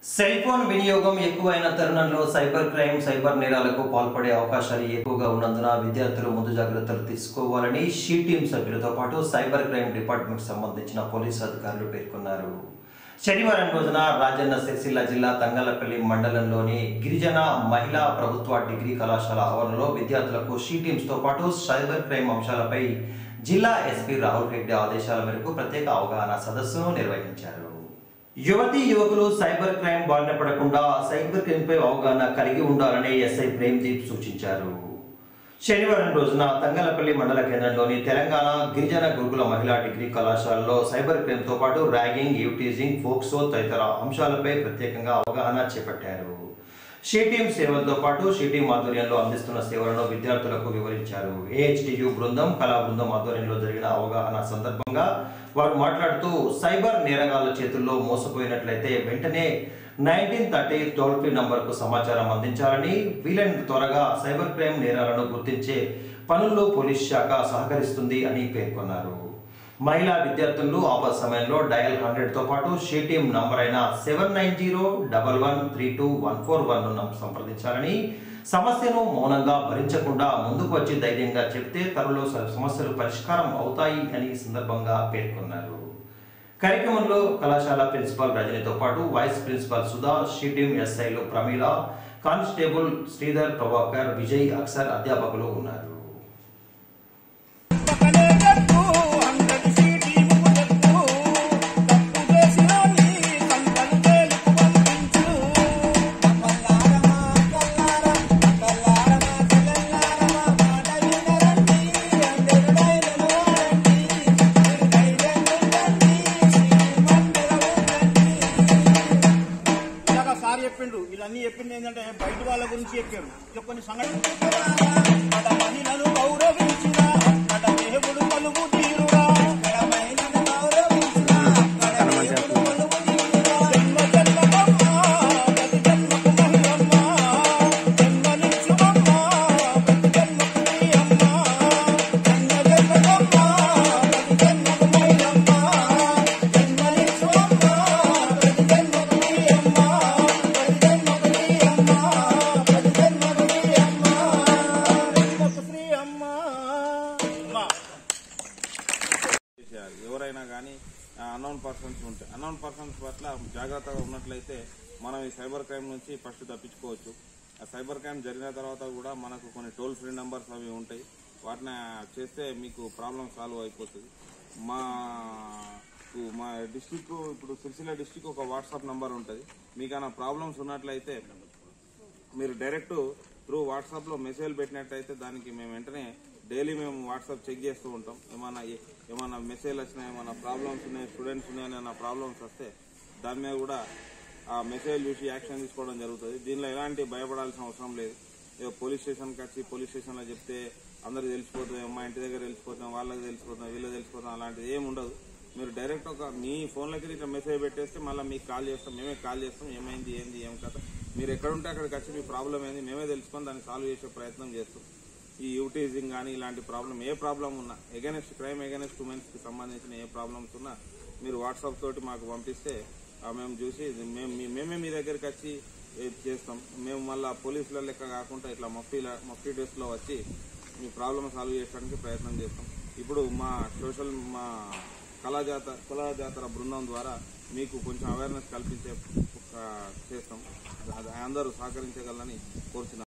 cell phone వినియోగం ఎక్కువైన తరుణంలో సైబర్ క్రైమ్ సైబర్ నేరాలకు పాల్పడే అవకాశాలు ఎక్కువగా ఉన్నందున విద్యార్థులు ముందు జాగ్రత్తలు తీసుకోవాలని షీ టీమ్ సభ్యులతో పాటు సైబర్ క్రైమ్ డిపార్ట్మెంట్ సంబంధించిన పోలీసు అధికారులు పేర్కొన్నారు శనివారం రోజున రాజన్న సిరిసిల్ల జిల్లా తంగలపల్లి మండలంలోని గిరిజన మహిళా ప్రభుత్వ డిగ్రీ కళాశాల ఆవరణలో విద్యార్థులకు షీ టీమ్స్తో పాటు సైబర్ క్రైమ్ అంశాలపై జిల్లా ఎస్పీ రాహుల్ రెడ్డి ఆదేశాల మేరకు ప్రత్యేక అవగాహన సదస్సును నిర్వహించారు యువతి యువకులు సైబర్ క్రైమ్ బారిన పడకుండా సైబర్ క్రైమ్ పై అవగాహన కలిగి ఉండాలని ఎస్ఐ ప్రేమ్దీప్ సూచించారు శనివారం రోజున తంగలపల్లి మండల కేంద్రంలోని తెలంగాణ గిరిజన గురుకుల మహిళా డిగ్రీ కళాశాలలో సైబర్ క్రైమ్తో పాటు ర్యాగింగ్ యూటీజింగ్ ఫోక్సో తదితర అంశాలపై ప్రత్యేకంగా అవగాహన చేపట్టారు షీటీం సేవలతో పాటు షీటీం ఆధ్వర్యంలో అందిస్తున్న సేవలను విద్యార్థులకు వివరించారు ఏహెచ్టియు బృందం కళా బృందం ఆధ్వర్యంలో జరిగిన అవగాహన సందర్భంగా వారు మాట్లాడుతూ సైబర్ నేరగాళ్ల చేతుల్లో మోసపోయినట్లయితే వెంటనే నైన్టీన్ థర్టీ టోల్ ఫ్రీ నంబర్కు సమాచారం అందించాలని వీలైనంత త్వరగా సైబర్ క్రైమ్ నేరాలను గుర్తించే పనుల్లో పోలీస్ శాఖ సహకరిస్తుంది అని పేర్కొన్నారు మహిళా విద్యార్థులు ఆపద సమయంలో డయల్ హండ్రెడ్తో పాటు షీటీం నంబర్ అయిన seven nine zero double one three two one four one సంప్రదించాలని సమస్యను మౌనంగా భరించకుండా ముందుకు వచ్చి ధైర్యంగా చెప్తే త్వరలో స- సమస్యలు పరిష్కారం అవుతాయి అని ఈ సందర్భంగా పేర్కొన్నారు కార్యక్రమంలో కళాశాల ప్రిన్సిపాల్ రజనితో పాటు వైస్ ప్రిన్సిపాల్ సుధా షీటీం ఎస్ఐలు ప్రమీల కానిస్టేబుల్ శ్రీధర్ ప్రభాకర్ విజయ్ అక్సర్ అధ్యాపకులు ఉన్నారు పక్కనే గట్టు అందరి సీటీ ముగ్గురెక్కు తప్పు చేసినోని కంటలు తేలుకు పంపించు కల్లారమా కల్లారం కల్లారమా తెలంగారమా మాట వినరండి అందరు ధైర్యము వాడండి మీరు ధైర్యం ఉండండి శ్రీమందిరం ఉండండి ఇలాగా సార్ చెప్పిండు వీళ్ళన్నీ చెప్పింది ఏంటంటే బయట వాళ్ళ గురించి చెప్పారు ఇక కొన్ని సంఘటనలు మన మహిళను గౌరవించిన మన దేవుడు కొలువు తీరురా మన మహిళను గౌరవించిన మన దేవుడు కొలువు తీరురా జన్మ జన్మకమ్మ ప్రతి జన్మకు మహిళమ్మ జన్మనిచ్చుమమ్మ ప్రతి జన్మకు నీ అమ్మ జన్మ జన్మకమ్మ ప్రతి జన్మకు మహిళమ్మ జన్మనిచ్చుమమ్మ ప్రతి జన్మకు నీ అమ్మ ప్రతి జన్మకు నీ అమ్మ ప్రతి జన్మకు నీ అమ్మ జన్మకు శ్రీ అమ్మ అమ్మ చేయాలి ఎవరైనా కానీ అన్నోన్ పర్సన్స్ ఉంటే అన్నోన్ పర్సన్స్ పట్ల జాగ్రత్తగా ఉన్నట్లయితే మనం ఈ సైబర్ క్రైమ్ నుంచి ఫస్ట్ తప్పించుకోవచ్చు ఆ సైబర్ క్రైమ్ జరిగిన తర్వాత కూడా మనకు కొన్ని టోల్ ఫ్రీ నంబర్స్ అవి ఉంటాయి వాటిని చేస్తే మీకు ప్రాబ్లం సాల్వ్ అయిపోతుంది మా మా డిస్టిక్ ఇప్పుడు సిరిసిల్ల డిస్టిక్ ఒక వాట్సాప్ నంబర్ ఉంటుంది మీకు ఏమైనా ప్రాబ్లమ్స్ ఉన్నట్లయితే మీరు డైరెక్ట్ త్రూ వాట్సాప్ లో మెసేజ్ పెట్టినట్టయితే దానికి మేము వెంటనే డైలీ మేము వాట్సాప్ చెక్ చేస్తూ ఉంటాం ఏమైనా ఏమైనా మెసేజ్ వచ్చినా ఏమైనా ప్రాబ్లమ్స్ ఉన్నాయి స్టూడెంట్స్ ఉన్నాయని ఏమైనా ప్రాబ్లమ్స్ వస్తే దాని మీద కూడా ఆ మెసేజ్ చూసి యాక్షన్ తీసుకోవడం జరుగుతుంది దీనిలో ఎలాంటి భయపడాల్సిన అవసరం లేదు ఏదో పోలీస్ స్టేషన్కి వచ్చి పోలీస్ స్టేషన్లో చెప్తే అందరికి తెలిసిపోతుంది మా ఇంటి దగ్గర తెలిసిపోతాం వాళ్ళకి తెలిసిపోతాం వీళ్ళకి తెలిసిపోతాం అలాంటిది ఏమి ఉండదు మీరు డైరెక్ట్ ఒక మీ ఫోన్లకి ఇట్లా మెసేజ్ పెట్టేస్తే మళ్ళీ మీకు కాల్ చేస్తాం మేమే కాల్ చేస్తాం ఏమైంది ఏంది ఏం కథ మీరు ఎక్కడుంటే అక్కడికి వచ్చి మీ ప్రాబ్లం ఏంది మేమే తెలుసుకొని దాన్ని సాల్వ్ చేసే ప్రయత్నం చేస్తాం ఈ యూటీజింగ్ కానీ ఇలాంటి ప్రాబ్లం ఏ ప్రాబ్లం ఉన్నా ఎగెనెస్ట్ క్రైమ్ ఎగెనెస్ట్ ఉమెన్స్ కి సంబంధించిన ఏ ప్రాబ్లమ్స్ ఉన్నా మీరు వాట్సాప్ తోటి మాకు పంపిస్తే ఆ మేము చూసి ఇది మేము మీ- మేమే మీ దగ్గరికి వచ్చి ఇది చేస్తాం మేము మళ్ళీ పోలీసుల లెక్క కాకుండా ఇట్లా మఫ్టీల మఫ్టీ డ్రెస్ లో వచ్చి మీ ప్రాబ్లమ్ సాల్వ్ చేయడానికి ప్రయత్నం చేస్తాం ఇప్పుడు మా సోషల్ మా కళాజాత కళాజాతర బృందం ద్వారా మీకు కొంచెం అవేర్నెస్ కల్పించే ఒక చేస్తాం అది అందరూ సహకరించగలని కోరుచున్నాం